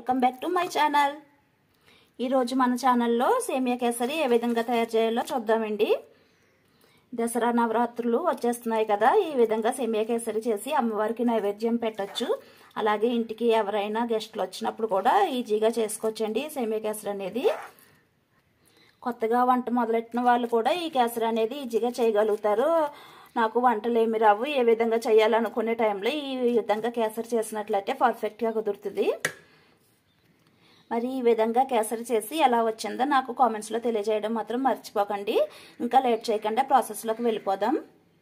welcome back to my channel ఈరోజు మన ఛానల్లో సేమియా కేసరి ఏ విధంగా తయారు చేయాలో చూద్దామండి దసరా నవరాత్రులు వచ్చేస్తున్నాయి కదా ఈ విధంగా సేమియా కేసరి చేసి అమ్మవారికి నైవేద్యం పెట్టచ్చు అలాగే ఇంటికి ఎవరైనా గెస్ట్లు వచ్చినప్పుడు కూడా ఈజీగా చేసుకోవచ్చండి సేమియా కేసరి అనేది కొత్తగా వంట మొదలెట్టిన వాళ్ళు కూడా ఈ కేసరి అనేది ఈజీగా చేయగలుగుతారు నాకు వంటలు ఏమి రావు ఏ విధంగా చేయాలనుకునే టైంలో ఈ విధంగా కేసరి చేసినట్లయితే పర్ఫెక్ట్గా కుదురుతుంది మరి ఈ విధంగా కేసరి చేసి ఎలా వచ్చిందో నాకు కామెంట్స్లో తెలియజేయడం మాత్రం మర్చిపోకండి ఇంకా లేట్ చేయకుండా ప్రాసెస్లోకి వెళ్ళిపోదాం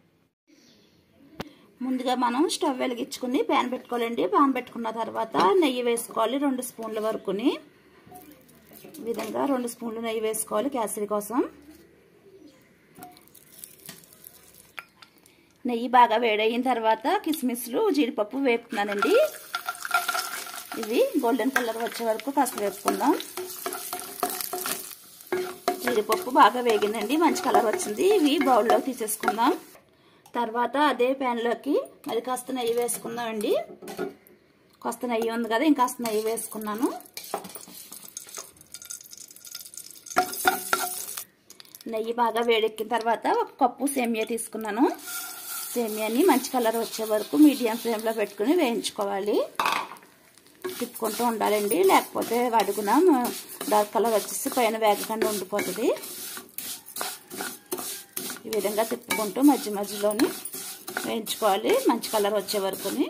ముందుగా మనం స్టవ్ వెలిగించుకుని ప్యాన్ పెట్టుకోవాలండి ప్యాన్ పెట్టుకున్న తర్వాత నెయ్యి వేసుకోవాలి రెండు స్పూన్ల వరకుని ఈ విధంగా రెండు స్పూన్లు నెయ్యి వేసుకోవాలి కేసరి కోసం నెయ్యి బాగా వేడయిన తర్వాత కిస్మిస్లు జీడిపప్పు వేపుతున్నానండి ఇవి గోల్డెన్ కలర్ వచ్చే వరకు కాస్త వేపుకుందాం జీడిపప్పు బాగా వేగిందండి మంచి కలర్ వచ్చింది ఇవి బౌల్లో తీసేసుకుందాం తర్వాత అదే ప్యాన్లోకి మరి కాస్త నెయ్యి వేసుకుందామండి కాస్త నెయ్యి ఉంది కదా ఇంకాస్త నెయ్యి వేసుకున్నాను నెయ్యి బాగా వేడెక్కిన తర్వాత ఒక కప్పు సేమియా తీసుకున్నాను సేమియాని మంచి కలర్ వచ్చే వరకు మీడియం ఫ్లేమ్లో పెట్టుకుని వేయించుకోవాలి తిప్పుకుంటూ ఉండాలండి లేకపోతే అడుగున డార్క్ కలర్ వచ్చేసి పైన వేగకుండా ఉండిపోతుంది ఈ విధంగా తిప్పుకుంటూ మధ్య మధ్యలోని వేయించుకోవాలి మంచి కలర్ వచ్చే వరకుని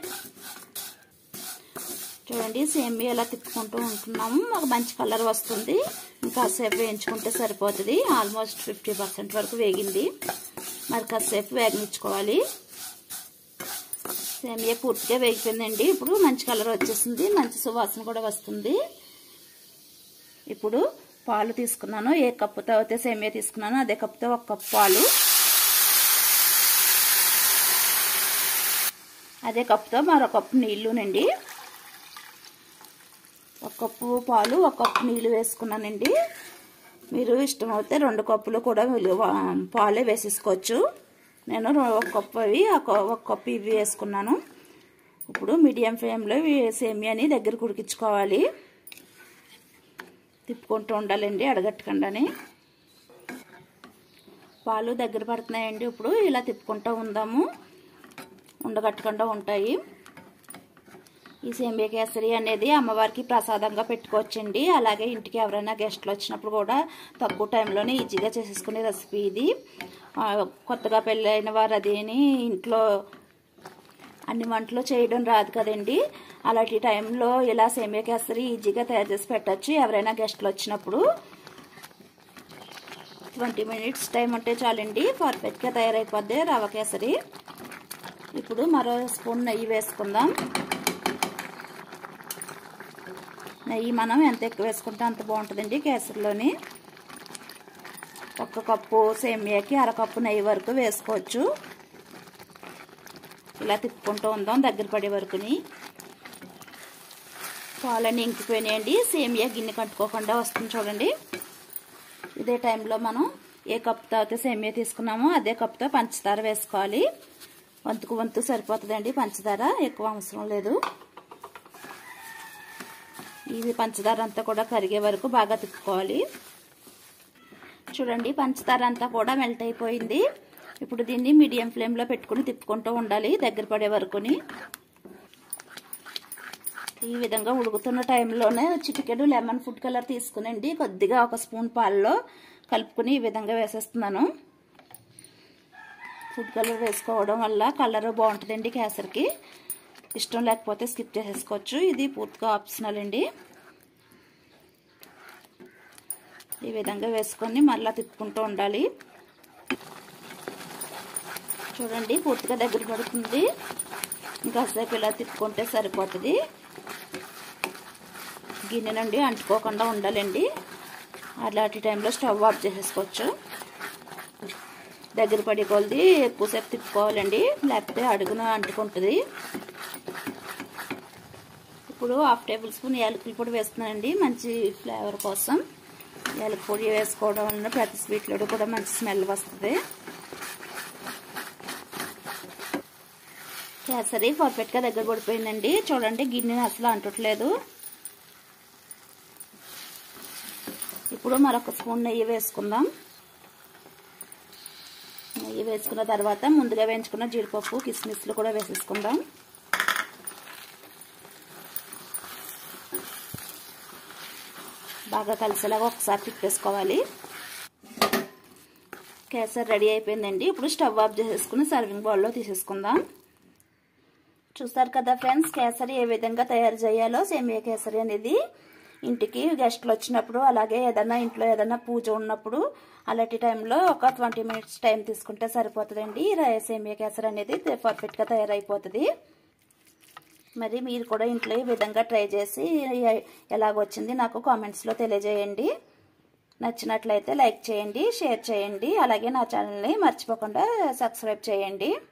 చూడండి సేమియా ఎలా తిప్పుకుంటూ ఉంటున్నాము మాకు మంచి కలర్ వస్తుంది ఇంకాసేపు వేయించుకుంటే సరిపోతుంది ఆల్మోస్ట్ ఫిఫ్టీ పర్సెంట్ వరకు వేగింది మరి కాసేపు వేగనిచ్చుకోవాలి సేమియా పూర్తిగా వేగిపోయిందండి ఇప్పుడు మంచి కలర్ వచ్చేసింది మంచి సువాసన కూడా వస్తుంది ఇప్పుడు పాలు తీసుకున్నాను ఏ కప్పుతో అయితే సేమియా తీసుకున్నాను అదే కప్పుతో ఒక కప్పు పాలు అదే కప్పుతో మరో కప్పు నీళ్లునండి ఒక కప్పు పాలు ఒక కప్పు నీళ్ళు వేసుకున్నానండి మీరు ఇష్టమైతే రెండు కప్పులు కూడా పాలే వేసేసుకోవచ్చు నేను ఒక కప్పు అవి ఒక కప్పు ఇవి వేసుకున్నాను ఇప్పుడు మీడియం ఫ్లేమ్లో సేమియాని దగ్గర ఉడికించుకోవాలి తిప్పుకుంటూ ఉండాలండి అడగట్టకుండానే పాలు దగ్గర పడుతున్నాయండి ఇప్పుడు ఇలా తిప్పుకుంటూ ఉందాము ఉండగట్టకుండా ఉంటాయి ఈ సేమియా కేసరి అనేది అమ్మవారికి ప్రసాదంగా పెట్టుకోవచ్చండి అలాగే ఇంటికి ఎవరైనా గెస్ట్లు వచ్చినప్పుడు కూడా తక్కువ టైంలోనే ఈజీగా చేసేసుకునే రెసిపీ ఇది కొత్తగా పెళ్ళైన వారు అదేని ఇంట్లో అన్ని వంటలు చేయడం రాదు కదండి అలాంటి టైంలో ఇలా సేమియా కేసరి ఈజీగా తయారు చేసి పెట్టచ్చు ఎవరైనా గెస్ట్లు వచ్చినప్పుడు ట్వంటీ మినిట్స్ టైం ఉంటే చాలండి పర్ఫెక్ట్గా తయారైపోద్ది రవ కేసరి ఇప్పుడు మరో స్పూన్ నెయ్యి వేసుకుందాం నెయ్యి మనం ఎంత ఎక్కువ వేసుకుంటే అంత బాగుంటుందండి కేసరిలోని ఒక కప్పు సేమియాకి అరకప్పు నెయ్యి వరకు వేసుకోవచ్చు ఇలా తిప్పుకుంటూ ఉందాం దగ్గర పడే వరకుని పాలన్నీ ఇంకిపోయినాయండి సేమియా గిన్నె కట్టుకోకుండా వస్తుంది చూడండి ఇదే టైంలో మనం ఏ కప్తో అయితే సేమియా తీసుకున్నామో అదే కప్తో పంచదార వేసుకోవాలి వంతుకు వంతు సరిపోతుందండి పంచదార ఎక్కువ అవసరం లేదు ఇది పంచదార అంతా కూడా కరిగే వరకు బాగా తిప్పుకోవాలి చూడండి పంచదార అంతా కూడా మెల్ట్ అయిపోయింది ఇప్పుడు దీన్ని మీడియం ఫ్లేమ్లో పెట్టుకుని తిప్పుకుంటూ ఉండాలి దగ్గర పడే వరకుని ఈ విధంగా ఉడుకుతున్న టైంలోనే చిటికెడు లెమన్ ఫుడ్ కలర్ తీసుకునండి కొద్దిగా ఒక స్పూన్ పాలలో కలుపుకుని ఈ విధంగా వేసేస్తున్నాను ఫుడ్ కలర్ వేసుకోవడం వల్ల కలర్ బాగుంటుందండి కేసరికి ఇష్టం లేకపోతే స్కిప్ చేసేసుకోవచ్చు ఇది పూర్తిగా ఆప్షనల్ అండి ఈ విధంగా వేసుకొని మళ్ళీ తిప్పుకుంటూ ఉండాలి చూడండి పూర్తిగా దగ్గర పడుతుంది ఇంకాసేపు ఇలా తిప్పుకుంటే సరిపోతుంది గిన్నె నుండి అంటుకోకుండా ఉండాలండి అలాంటి టైంలో స్టవ్ ఆఫ్ చేసేసుకోవచ్చు దగ్గర పడి కొలది ఎక్కువసేపు తిప్పుకోవాలండి లేకపోతే అడుగున అంటుకుంటుంది ఇప్పుడు హాఫ్ టేబుల్ స్పూన్ యాలకుల పొడి వేస్తున్నానండి మంచి ఫ్లేవర్ కోసం యాలక పొడి వేసుకోవడం వలన ప్రతి స్వీట్లో కూడా మంచి స్మెల్ వస్తుంది కేసరి పర్ఫెక్ట్గా దగ్గర పడిపోయిందండి చూడండి గిన్నె అసలు అంటట్లేదు ఇప్పుడు మరొక స్పూన్ నెయ్యి వేసుకుందాం నెయ్యి వేసుకున్న తర్వాత ముందుగా వేయించుకున్న జీడిపప్పు కిస్మిస్లు కూడా వేసేసుకుందాం బాగా కలిసేలాగా ఒకసారి తిప్పేసుకోవాలి కేసర్ రెడీ అయిపోయిందండి ఇప్పుడు స్టవ్ ఆఫ్ చేసేసుకుని సర్వింగ్ బౌల్లో తీసేసుకుందాం చూస్తారు కదా ఫ్రెండ్స్ కేసరి ఏ విధంగా తయారు చేయాలో సేమియా కేసరి అనేది ఇంటికి గెస్ట్లు వచ్చినప్పుడు అలాగే ఏదైనా ఇంట్లో ఏదైనా పూజ ఉన్నప్పుడు అలాంటి టైంలో ఒక ట్వంటీ మినిట్స్ టైం తీసుకుంటే సరిపోతుందండి సేమియా కేసరి అనేది పర్ఫెక్ట్గా తయారైపోతుంది మరి మీరు కూడా ఇంట్లో ఈ విధంగా ట్రై చేసి ఎలాగొచ్చింది నాకు కామెంట్స్లో తెలియజేయండి నచ్చినట్లయితే లైక్ చేయండి షేర్ చేయండి అలాగే నా ఛానల్ని మర్చిపోకుండా సబ్స్క్రైబ్ చేయండి